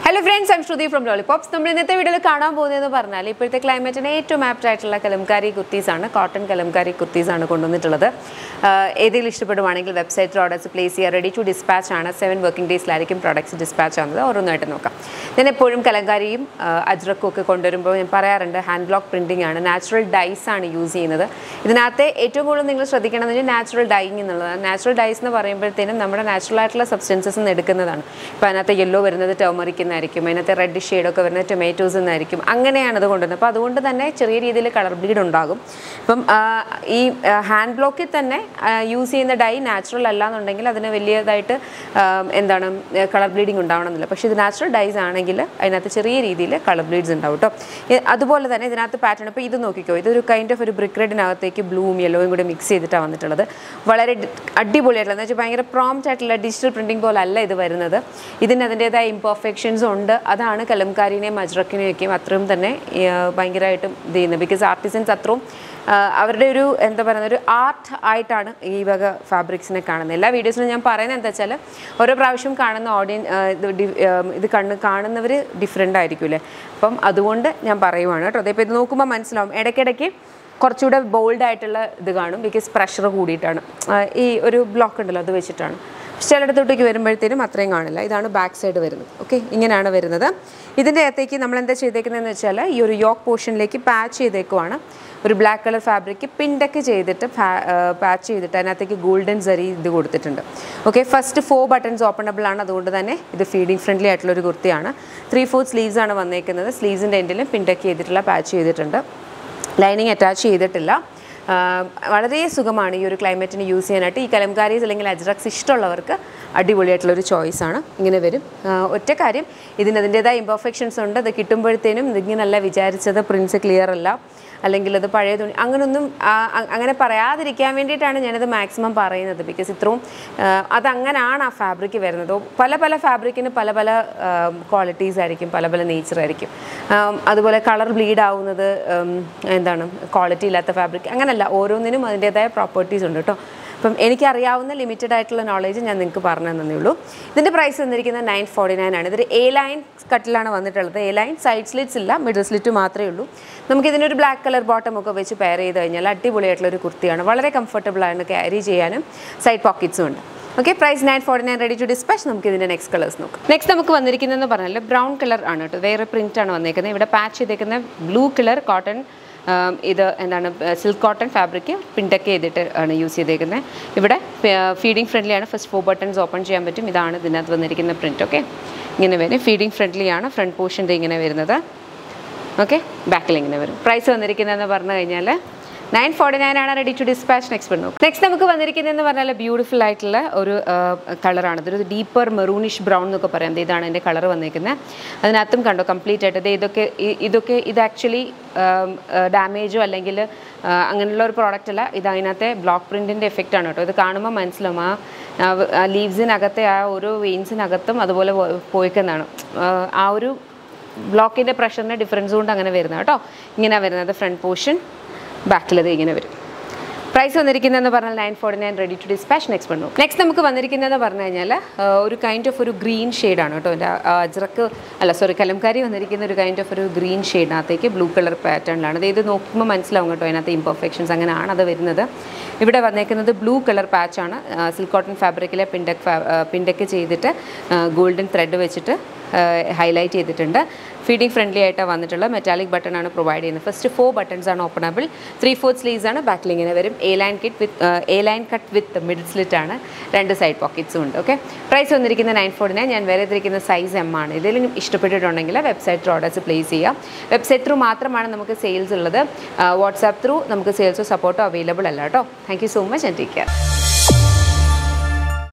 hello friends I'm Shruthi from Lollipops നമ്മൾ ഇന്നത്തെ വീഡിയോയിൽ കാണാൻ പോകുന്നതെന്ന് പറഞ്ഞാൽ ഇപ്പോഴത്തെ ക്ലൈമറ്റിന് ഏറ്റവും ആപ്റ്റ് ആയിട്ടുള്ള കലംകാരി കുർത്തീസാണ് കോട്ടൺ കലംകാരി കുർത്തീസാണ് കൊണ്ടുവന്നിട്ടുള്ളത് ആഹ് ഏതെങ്കിലും ഇഷ്ടപ്പെടുവാണെങ്കിൽ വെബ്സൈറ്റിൽ ഓർഡേഴ്സ് പ്ലേസ് ചെയ്യുക റെഡി ടു ഡിസ്പാച്ച് ആണ് സെവൻ വർക്കിംഗ് ഡേയ്സിലായിരിക്കും പ്രോഡക്ട്സ് ഡിസ്പാച്ച് ആവുന്നത് ഓരോന്നായിട്ട് നോക്കാം ഞാൻ എപ്പോഴും കലങ്കാരിയും ആഹ് അജ്രക്കും ഒക്കെ കൊണ്ടുവരുമ്പോൾ ഞാൻ പറയാറുണ്ട് ഹാൻഡ് ബ്ലോക്ക് പ്രിൻറ്റിംഗ് ആണ് നാച്ചുറൽ ഡൈസ് ആണ് യൂസ് ചെയ്യുന്നത് ഇതിനകത്തെ ഏറ്റവും കൂടുതൽ നിങ്ങൾ ശ്രദ്ധിക്കണം എന്ന് വെച്ചാൽ നാച്ചുറൽ ഡൈയിങ് എന്നുള്ളതാണ് നാച്ചുറൽ ഡൈസ് എന്ന് പറയുമ്പോഴത്തേനും നമ്മുടെ നാച്ചുറൽ ആയിട്ടുള്ള സബ്സ്റ്റൻസസ് നിന്ന് എടുക്കുന്നതാണ് ഇപ്പോൾ അതിനകത്ത് യെല്ലോ വരുന്നത് ടേമറിക് എന്നായിരിക്കും അതിനകത്ത് റെഡ് ഷെയ്ഡൊക്കെ വരുന്നത് ടൊമാറ്റോസ് എന്നായിരിക്കും അങ്ങനെയാണ് ഇത് കൊണ്ടുവരുന്നത് അപ്പോൾ അതുകൊണ്ട് തന്നെ ചെറിയ രീതിയിൽ കളർ ബ്ലീഡ് ഉണ്ടാകും ഇപ്പം ആ, ഈ ഹാൻഡ് ബ്ലോക്കിൽ തന്നെ യൂസ് ചെയ്യുന്ന ഡൈ നാച്ചുറൽ അല്ല എന്നുണ്ടെങ്കിൽ അതിന് വലിയതായിട്ട് ആ, എന്താണ് കളർ ബ്ലീഡിങ് ഉണ്ടാവണമെന്നില്ല പക്ഷേ ഇത് നാച്ചുറൽ ഡൈസ് ആണെങ്കിൽ അതിനകത്ത് ചെറിയ രീതിയിൽ കളർ ബ്ലീഡ്സ് ഉണ്ടാവും കേട്ടോ ഇ- അതുപോലെ തന്നെ ഇതിനകത്ത് പാറ്റേൺ ഇപ്പോൾ ഇത് നോക്കിക്കോ ഇതൊരു കൈൻഡ് ഓഫ് ഒരു ബ്രിക്ക് റെഡിനകത്തേക്ക് ബ്ലൂവും യെല്ലോയും കൂടി മിക്സ് ചെയ്തിട്ടാണ് വന്നിട്ടുള്ളത് വളരെ ഡി- അടിപൊളിയായിട്ടുള്ള എന്ന് വെച്ചാൽ ഭയങ്കര പ്രോംപ്റ്റ് ആയിട്ടുള്ള ഡിജിറ്റൽ പ്രിൻറ്റിംഗ് പോലെ അല്ല ഇത് വരുന്നത് ഇതിന് അതിൻ്റേതായ ഇംപെർഫെക്ഷൻസ് ഉണ്ട് അതാണ് കലംകാരിനെയും അജ്രക്കിനെയൊക്കെയും അത്രയും തന്നെ ആ, ഭയങ്കരമായിട്ടും ഇത് ചെയ്യുന്നത് ബിക്കോസ് ആർട്ടിസൻസ് അത്രയും ആ, അവരുടെ ഒരു എന്താ പറയുന്ന ഒരു ആർട്ട് ആയിട്ടാണ് ഈ വക ഫാബ്രിക്സിനെ കാണുന്നത് എല്ലാ വീഡിയോസിലും ഞാൻ പറയുന്നത് എന്താ വെച്ചാൽ ഓരോ പ്രാവശ്യം കാണുന്ന ഓഡിയൻ ഇത് ഡി- ആ, ഇത് കണ്ണ് കാണുന്നവർ ഡിഫറെൻ്റ് ആയിരിക്കുമല്ലേ അപ്പം അതുകൊണ്ട് ഞാൻ പറയുവാണ് കേട്ടോ ഇപ്പോൾ ഇത് നോക്കുമ്പോൾ മനസ്സിലാവും ഇടയ്ക്കിടയ്ക്ക് കുറച്ചുകൂടെ ബോൾഡ് ആയിട്ടുള്ള ഇത് കാണും ബിക്കോസ് പ്രഷർ കൂടിയിട്ടാണ് ആ, ഈ ഒരു ബ്ലോക്ക് ഉണ്ടല്ലോ അത് വെച്ചിട്ടാണ് ചിലയിടത്തോട്ടേക്ക് വരുമ്പോഴത്തേനും അത്രയും കാണില്ല ഇതാണ് ബാക്ക് സൈഡ് വരുന്നത് ഓക്കെ ഇങ്ങനെയാണ് വരുന്നത് ഇതിൻ്റെ അകത്തേക്ക് നമ്മൾ എന്താ ചെയ്തേക്കുന്നതെന്ന് വെച്ചാൽ ഈ ഒരു യോക്ക് പോർഷനിലേക്ക് പാച്ച് ചെയ്തേക്കുവാണ് ഒരു ബ്ലാക്ക് കളർ ഫാബ്രിക് പിൻഡക്ക് ചെയ്തിട്ട് പാച്ച് ചെയ്തിട്ട് അതിനകത്തേക്ക് ഗോൾഡൻ സരി ഇത് കൊടുത്തിട്ടുണ്ട് okay first four buttons openable ആണ് അതുകൊണ്ട് തന്നെ ഇത് ഫീഡിങ് ഫ്രണ്ട്ലി ആയിട്ടുള്ള ഒരു കുർത്തിയാണ് ത്രീ ഫോർ സ്ലീവ്സ് ആണ് വന്നേക്കുന്നത് സ്ലീവ്സിൻ്റെ എൻഡിലും പിൻഡക്ക് ചെയ്തിട്ടുള്ള പാച്ച് ചെയ്തിട്ടുണ്ട് ലൈനിങ് അറ്റാച്ച് ചെയ്തിട്ടില്ല ആ, വളരെ സുഖമാണ് ഈ ഒരു ക്ലൈമറ്റിന് യൂസ് ചെയ്യാനായിട്ട് ഈ കലംകാരീസ് അല്ലെങ്കിൽ അജ്രക്സ് ഇഷ്ടമുള്ളവർക്ക് അടിപൊളിയായിട്ടുള്ളൊരു ചോയ്സാണ് ഇങ്ങനെ വരും ആ, ഒറ്റ കാര്യം ഇതിന് അതിൻ്റേതായ ഇംപെർഫെക്ഷൻസ് ഉണ്ട് അത് കിട്ടുമ്പോഴത്തേനും ഇതിങ്ങനല്ല വിചാരിച്ചത് പ്രിൻസ് ക്ലിയർ അല്ല അല്ലെങ്കിൽ അത് പഴയ തുണി അങ്ങനൊന്നും ആ, അ- അങ്ങനെ പറയാതിരിക്കാൻ വേണ്ടിയിട്ടാണ് ഞാനത് മാക്സിമം പറയുന്നത് ബിക്കോസ് ഇത്രയും ആ, അതങ്ങനാണ് ആ ഫാബ്രിക് വരുന്നത് പല പല ഫാബ്രിക്കിന് പല പല ക്വാളിറ്റീസ് ആയിരിക്കും പല പല നേച്ചർ ആയിരിക്കും ആം, അതുപോലെ കളർ ബ്ലീഡ് ആവുന്നത് ഉം, എന്താണ് ക്വാളിറ്റി ഇല്ലാത്ത ഫാബ്രിക് അങ്ങനല്ല ഓരോന്നിനും അതിൻ്റേതായ പ്രോപ്പർട്ടീസ് ഉണ്ട് കേട്ടോ അപ്പം എനിക്കറിയാവുന്ന ലിമിറ്റഡ് ആയിട്ടുള്ള നോളേജ് ഞാൻ നിങ്ങൾക്ക് പറഞ്ഞു തന്നേ ഉള്ളൂ ഇതിൻ്റെ പ്രൈസ് വന്നിരിക്കുന്നത് നയൻ ഫോർട്ടി നയൻ ആണ് ഇതൊരു എ ലൈൻ കട്ടിലാണ് വന്നിട്ടുള്ളത് എ ലൈൻ സൈഡ് സ്ലിറ്റ്സ് ഇല്ല മിഡിൽ സ്ലിറ്റ് മാത്രമേ ഉള്ളൂ നമുക്ക് ഇതിനൊരു ബ്ലാക്ക് കളർ ബോട്ടം ഒക്കെ വെച്ച് പെയർ ചെയ്ത് കഴിഞ്ഞാൽ അടിപൊളിയായിട്ടുള്ള ഒരു കുർത്തിയാണ് വളരെ കംഫർട്ടബിൾ ആണ് ക്യാരി ചെയ്യാനും സൈഡ് പോക്കറ്റ്സും ഉണ്ട് okay price nine forty nine ready to dispatch നമുക്ക് ഇതിൻ്റെ നെക്സ്റ്റ് കളേഴ്സ് നോക്കാം നെക്സ്റ്റ് നമുക്ക് വന്നിരിക്കുന്നതെന്ന് പറഞ്ഞാൽ ബ്രൗൺ കളർ ആണ് കേട്ടോ വേറെ പ്രിൻ്റ് ആണ് വന്നിരിക്കുന്നത് ഇവിടെ പാച്ച് ചെയ്തേക്കുന്ന ബ്ലൂ കളർ കോട്ടൺ ആം, ഇത് എന്താണ് സിൽക്ക് കോട്ടൺ ഫാബ്രിക് പിൻടക്ക് ചെയ്തിട്ട് ആണ് യൂസ് ചെയ്തേക്കുന്നത് ഇവിടെ ഫീഡിങ് ഫ്രണ്ട്ലി ആണ് ഫസ്റ്റ് ഫോർ ബട്ടൺസ് ഓപ്പൺ ചെയ്യാൻ പറ്റും ഇതാണ് ഇതിനകത്ത് വന്നിരിക്കുന്ന പ്രിൻറ്റ് ഓക്കെ ഇങ്ങനെ വരും ഫീഡിങ് ഫ്രണ്ട്ലി ആണ് ഫ്രണ്ട് പോർഷൻ്റെ ഇങ്ങനെ വരുന്നത് ഓക്കെ ബാക്കിൽ ഇങ്ങനെ വരും പ്രൈസ് വന്നിരിക്കുന്നതെന്ന് പറഞ്ഞു കഴിഞ്ഞാൽ നയൻ ഫോർട്ടി നയൻ ആണ് റെഡി ടു ഡിസ്പാച്ച് നെക്സ്റ്റ് നോക്കും നെക്സ്റ്റ് നമുക്ക് വന്നിരിക്കുന്നതെന്ന് പറഞ്ഞാൽ ബ്യൂട്ടിഫുൾ ആയിട്ടുള്ള ഒരു കളറാണ് ഇതൊരു ഡീപ്പർ മെറൂണിഷ് ബ്രൗൺ എന്നൊക്കെ പറയാം ദേ ഇതാണ് എൻ്റെ കളർ വന്നിരിക്കുന്നത് അതിനകത്തും കണ്ടോ കംപ്ലീറ്റ് ആയിട്ട് ദേ ഇതൊക്കെ ഇ- ഇതൊക്കെ ഇത് ആക്ച്വലി ഡാമേജോ അല്ലെങ്കിൽ അങ്ങനെയുള്ള ഒരു പ്രോഡക്റ്റ് അല്ല ഇത് അതിനകത്തെ ബ്ലോക്ക് പ്രിൻറ്റിൻ്റെ എഫക്റ്റ് ആണ് കേട്ടോ ഇത് കാണുമ്പോൾ മനസ്സിലാവും ആ ലീവ്സിനകത്തെ ആ ഓരോ വെയിൻസിനകത്തും അതുപോലെ പോ- പോയിക്കുന്നതാണ് ആ, ആ ഒരു ബ്ലോക്കിൻ്റെ പ്രഷറിൻ്റെ ഡിഫറൻസ് കൊണ്ട് അങ്ങനെ വരുന്നത് കേട്ടോ ഇങ്ങനെ വരുന്നത് ഫ്രണ്ട് പോർഷൻ ബാക്കിലത് ഇങ്ങനെ വരും പ്രൈസ് വന്നിരിക്കുന്നതെന്ന് പറഞ്ഞാൽ nine forty nine ready to dispatch next പണ്ണു നെക്സ്റ്റ് നമുക്ക് വന്നിരിക്കുന്നതെന്ന് പറഞ്ഞു കഴിഞ്ഞാൽ ആ, ഒരു കൈൻഡ് ഓഫ് ഒരു ഗ്രീൻ ഷെയ്ഡാണ് കേട്ടോ എൻ്റെ അജ്രക്ക് അല്ല സോറി കലംകാരി വന്നിരിക്കുന്ന ഒരു കൈൻഡ് ഓഫ് ഒരു ഗ്രീൻ ഷെയ്ഡിനകത്തേക്ക് ബ്ലൂ കളർ പാറ്റേണിലാണ് അത് ഇത് നോക്കുമ്പോൾ മനസ്സിലാവും കേട്ടോ അതിനകത്ത് ഇംപെർഫെക്ഷൻസ് അങ്ങനെയാണ് അത് വരുന്നത് ഇവിടെ വന്നേക്കുന്നത് ബ്ലൂ കളർ പാച്ചാണ് സിൽക്ക് കോട്ടൺ ഫാബ്രിക്കിലെ പിൻഡക്ക് പിൻഡക്ക് ചെയ്തിട്ട് ഗോൾഡൻ ത്രെഡ് വെച്ചിട്ട് ഹൈലൈറ്റ് ചെയ്തിട്ടുണ്ട് ഫീഡിംഗ് ഫ്രണ്ട്ലി ആയിട്ട് വന്നിട്ടുള്ള മെറ്റാലിക് ബട്ടൺ ആണ് പ്രൊവൈഡ് ചെയ്യുന്നത് ഫസ്റ്റ് ഫോർ ബട്ടൺസ് ആണ് ഓപ്പണബിൾ ത്രീ ഫോർത്ത് സ്ലീവ്സ് ആണ് ബാക്കിൽ ഇങ്ങനെ വരും A line kit with A line cut with middle slit ആണ് രണ്ട് സൈഡ് പോക്കറ്റ്സും ഉണ്ട് ഓക്കെ പ്രൈസ് വന്നിരിക്കുന്ന നയൻ ഫോർട്ടി നയൻ ഞാൻ വേറെ ഇതിരിക്കുന്ന സൈസ് എം ആണ് ഇതിലും ഇഷ്ടപ്പെട്ടിട്ടുണ്ടെങ്കിൽ വെബ്സൈറ്റ് ഓർഡേഴ്സ് പ്ലേസ് ചെയ്യാം വെബ്സൈറ്റ് ത്രൂ മാത്രമാണ് നമുക്ക് സെയിൽസ് ഉള്ളത് വാട്സാപ്പ് ത്രൂ നമുക്ക് സെയിൽസോ സപ്പോർട്ടോ അവൈലബിൾ അല്ല കേട്ടോ thank you so much and take care